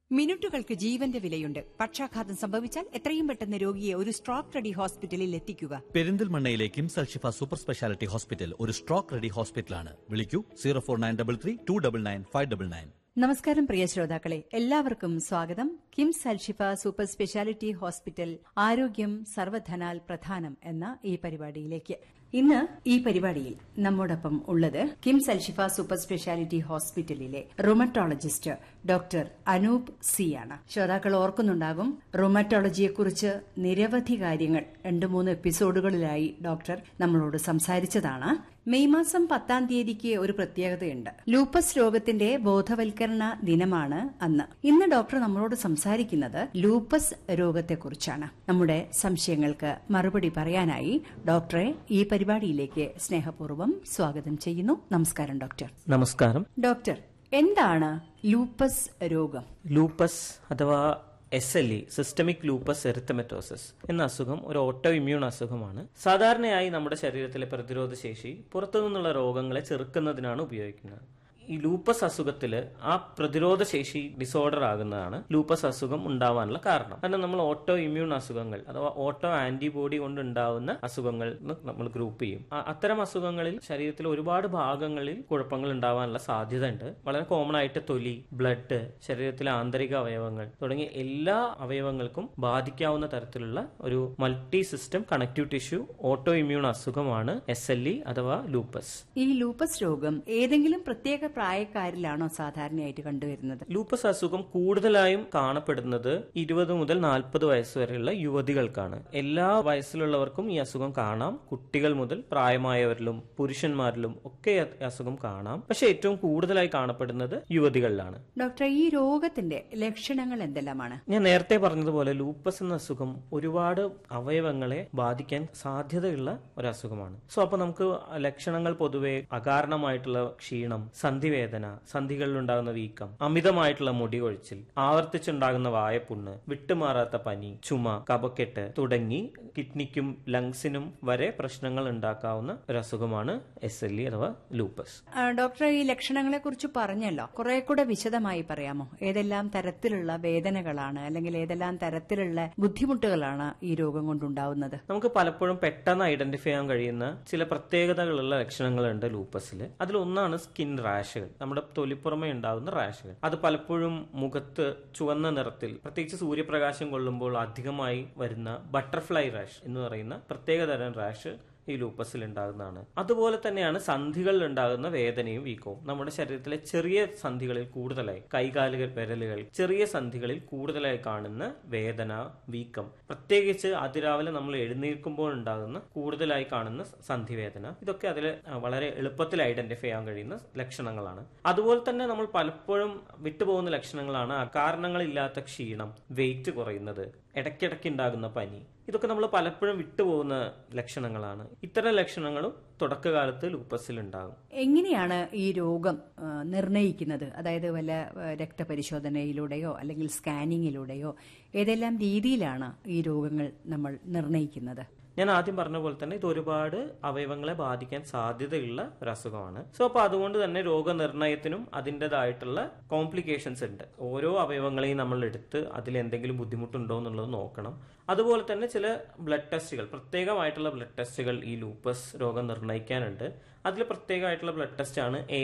മിനിറ്റുകൾക്ക് ജീവന്റെ വിലയുണ്ട് പക്ഷാഘാതം സംഭവിച്ചാൽ എത്രയും പെട്ടെന്ന് രോഗിയെ ഒരു സ്ട്രോക്ക് റെഡി ഹോസ്പിറ്റലിൽ എത്തിക്കുക പെരിന്തൽമണ്ണയിലെ KIMS Al Shifa super speciality hospital ഒരു സ്ട്രോക്ക് റെഡി ഹോസ്പിറ്റലാണ് വിളിക്കൂ zero four nine double three two double nine five double nine നമസ്കാരം പ്രിയ ശ്രോതാക്കളെ എല്ലാവർക്കും സ്വാഗതം KIMS Al Shifa super speciality hospital ആരോഗ്യം സർവധനാൽ പ്രധാനം എന്ന ഈ പരിപാടിയിലേക്ക് ഇന്ന് ഈ പരിപാടിയിൽ നമ്മോടൊപ്പം ഉള്ളത് കിംസ് അൽഷിഫ സൂപ്പർ സ്പെഷ്യാലിറ്റി ഹോസ്പിറ്റലിലെ റൊമറ്റോളജിസ്റ്റ് ഡോക്ടർ അനൂപ് സി ആണ് ശ്രോതാക്കൾ ഓർക്കുന്നുണ്ടാകും റൊമറ്റോളജിയെക്കുറിച്ച് നിരവധി കാര്യങ്ങൾ രണ്ടു മൂന്ന് എപ്പിസോഡുകളിലായി ഡോക്ടർ നമ്മളോട് സംസാരിച്ചതാണ് മെയ് മാസം പത്താം തീയതിക്ക് ഒരു പ്രത്യേകതയുണ്ട് ലൂപ്പസ് രോഗത്തിന്റെ ബോധവൽക്കരണ ദിനമാണ് അന്ന് ഇന്ന് ഡോക്ടർ നമ്മളോട് സംസാരിക്കുന്നത് ലൂപ്പസ് രോഗത്തെക്കുറിച്ചാണ് നമ്മുടെ സംശയങ്ങൾക്ക് മറുപടി പറയാനായി ഡോക്ടറെ ഈ പരിപാടിയിലേക്ക് സ്നേഹപൂർവ്വം സ്വാഗതം ചെയ്യുന്നു നമസ്കാരം ഡോക്ടർ നമസ്കാരം ഡോക്ടർ എന്താണ് ലൂപ്പസ് രോഗം ലൂപ്പസ് അഥവാ S L E systemic lupus erythematosus എന്ന അസുഖം ഒരു ഓട്ടോ ഇമ്മ്യൂൺ അസുഖമാണ് സാധാരണയായി നമ്മുടെ ശരീരത്തിലെ പ്രതിരോധ ശേഷി പുറത്തു നിന്നുള്ള രോഗങ്ങളെ ചെറുക്കുന്നതിനാണ് ഉപയോഗിക്കുന്നത് ഈ ലൂപ്പസ് അസുഖത്തിൽ ആ പ്രതിരോധ ശേഷി ഡിസോർഡർ ആകുന്നതാണ് ലൂപ്പസ് അസുഖം ഉണ്ടാവാനുള്ള കാരണം കാരണം നമ്മൾ ഓട്ടോ ഇമ്മ്യൂൺ അസുഖങ്ങൾ അഥവാ ഓട്ടോ ആന്റിബോഡി കൊണ്ട് ഉണ്ടാവുന്ന അസുഖങ്ങൾ എന്ന് നമ്മൾ ഗ്രൂപ്പ് ചെയ്യും ആ- അത്തരം അസുഖങ്ങളിൽ ശരീരത്തിൽ ഒരുപാട് ഭാഗങ്ങളിൽ കുഴപ്പങ്ങൾ ഉണ്ടാവാനുള്ള സാധ്യത ഉണ്ട് വളരെ കോമൺ ആയിട്ട് തൊലി ബ്ലഡ് ശരീരത്തിലെ ആന്തരിക അവയവങ്ങൾ തുടങ്ങിയ എല്ലാ അവയവങ്ങൾക്കും ബാധിക്കാവുന്ന തരത്തിലുള്ള ഒരു multi system connective tissue auto immune അസുഖമാണ് എസ് എൽ ഇ അഥവാ ലൂപ്പസ് ഈ ലൂപ്പസ് രോഗം ഏതെങ്കിലും പ്രത്യേക പ്രായക്കാരിലാണോ സാധാരണയായിട്ട് കണ്ടുവരുന്നത് ലൂപ്പസ് അസുഖം കൂടുതലായും കാണപ്പെടുന്നത് ഇരുപത് മുതൽ നാൽപ്പത് വയസ്സ് വരെയുള്ള യുവതികൾക്കാണ് എല്ലാ വയസ്സിലുള്ളവർക്കും ഈ അസുഖം കാണാം കുട്ടികൾ മുതൽ പ്രായമായവരിലും പുരുഷന്മാരിലും ഒക്കെ ഈ അസുഖം കാണാം പക്ഷെ ഏറ്റവും കൂടുതലായി കാണപ്പെടുന്നത് യുവതികളിലാണ് ഡോക്ടർ ഈ രോഗത്തിന്റെ ലക്ഷണങ്ങൾ എന്തെല്ലാമാണ് ഞാൻ നേരത്തെ പറഞ്ഞതുപോലെ ലൂപ്പസ് എന്ന അസുഖം ഒരുപാട് അവയവങ്ങളെ ബാധിക്കാൻ സാധ്യതയുള്ള ഒരു അസുഖമാണ് സോ അപ്പൊ നമുക്ക് ലക്ഷണങ്ങൾ പൊതുവെ അകാരണമായിട്ടുള്ള ക്ഷീണം സന്ധിവേദന സന്ധികളിൽ ഉണ്ടാകുന്ന വീക്കം അമിതമായിട്ടുള്ള മുടി കൊഴിച്ചിൽ ആവർത്തിച്ചുണ്ടാകുന്ന വായപ്പുണ്ണ് വിട്ടുമാറാത്ത പനി ചുമ കപക്കെട്ട് തുടങ്ങി കിഡ്നിക്കും ലങ്സിനും വരെ പ്രശ്നങ്ങൾ ഉണ്ടാക്കാവുന്ന ഒരു അസുഖമാണ് എസ് എൽ ഇ അഥവാ ലൂപ്പസ് ആ, ഡോക്ടർ ഈ ലക്ഷണങ്ങളെ കുറിച്ച് പറഞ്ഞല്ലോ കുറെ കൂടെ വിശദമായി പറയാമോ ഏതെല്ലാം തരത്തിലുള്ള വേദനകളാണ് അല്ലെങ്കിൽ ഏതെല്ലാം തരത്തിലുള്ള ബുദ്ധിമുട്ടുകളാണ് ഈ രോഗം കൊണ്ടുണ്ടാവുന്നത് നമുക്ക് പലപ്പോഴും പെട്ടെന്ന് ഐഡന്റിഫൈ ചെയ്യാൻ കഴിയുന്ന ചില പ്രത്യേകതകളുള്ള ലക്ഷണങ്ങളുണ്ട് ലൂപ്പസിൽ അതിലൊന്നാണ് സ്കിൻ റാഷുകൾ നമ്മുടെ തൊലിപ്പുറമെ ഉണ്ടാകുന്ന റാഷുകൾ അത് പലപ്പോഴും മുഖത്ത് ചുവന്ന നിറത്തിൽ പ്രത്യേകിച്ച് സൂര്യപ്രകാശം കൊള്ളുമ്പോൾ അധികമായി വരുന്ന ബട്ടർഫ്ലൈ റാഷ് എന്ന് പറയുന്ന പ്രത്യേകതരം റാഷ് ഈ ലൂപ്പസിൽ ഉണ്ടാകുന്നതാണ് അതുപോലെ തന്നെയാണ് സന്ധികളിൽ ഉണ്ടാകുന്ന വേദനയും വീക്കവും നമ്മുടെ ശരീരത്തിലെ ചെറിയ സന്ധികളിൽ കൂടുതലായി കൈകാലുകൾ വിരലുകൾ ചെറിയ സന്ധികളിൽ കൂടുതലായി കാണുന്ന വേദന വീക്കം പ്രത്യേകിച്ച് അതിരാവിലെ നമ്മൾ എഴുന്നേൽക്കുമ്പോൾ ഉണ്ടാകുന്ന കൂടുതലായി കാണുന്ന സന്ധിവേദന ഇതൊക്കെ അതിൽ വളരെ എളുപ്പത്തിൽ ഐഡന്റിഫൈ ചെയ്യാൻ കഴിയുന്ന ലക്ഷണങ്ങളാണ് അതുപോലെ തന്നെ നമ്മൾ പലപ്പോഴും വിട്ടുപോകുന്ന ലക്ഷണങ്ങളാണ് അകാരണങ്ങളില്ലാത്ത ക്ഷീണം വെയിറ്റ് കുറയുന്നത് ഇടയ്ക്കിടയ്ക്ക് ഉണ്ടാകുന്ന പനി ഇതൊക്കെ നമ്മൾ പലപ്പോഴും വിട്ടുപോകുന്ന ലക്ഷണങ്ങളാണ് ഇത്തരം ലക്ഷണങ്ങളും തുടക്കകാലത്ത് ലൂപ്പസിൽ ഉണ്ടാകും എങ്ങനെയാണ് ഈ രോഗം ആ, നിർണയിക്കുന്നത് അതായത് വല്ല ആ, രക്തപരിശോധനയിലൂടെയോ അല്ലെങ്കിൽ സ്കാനിങ്ങിലൂടെയോ ഏതെല്ലാം രീതിയിലാണ് ഈ രോഗങ്ങൾ നമ്മൾ നിർണയിക്കുന്നത് ഞാൻ ആദ്യം പറഞ്ഞ പോലെ തന്നെ ഇത് ഒരുപാട് അവയവങ്ങളെ ബാധിക്കാൻ സാധ്യതയുള്ള ഒരു അസുഖമാണ് സോ അപ്പൊ അതുകൊണ്ട് തന്നെ രോഗനിർണയത്തിനും അതിൻ്റെതായിട്ടുള്ള കോംപ്ലിക്കേഷൻസ് ഉണ്ട് ഓരോ അവയവങ്ങളെയും നമ്മൾ എടുത്ത് അതിൽ എന്തെങ്കിലും ബുദ്ധിമുട്ടുണ്ടോ എന്നുള്ളത് നോക്കണം അതുപോലെ തന്നെ ചില ബ്ലഡ് ടെസ്റ്റുകൾ പ്രത്യേകമായിട്ടുള്ള ബ്ലഡ് ടെസ്റ്റുകൾ ഈ ലൂപ്പസ് രോഗം നിർണ്ണയിക്കാനുണ്ട് അതിൽ പ്രത്യേകമായിട്ടുള്ള ബ്ലഡ് ടെസ്റ്റ് ആണ് എ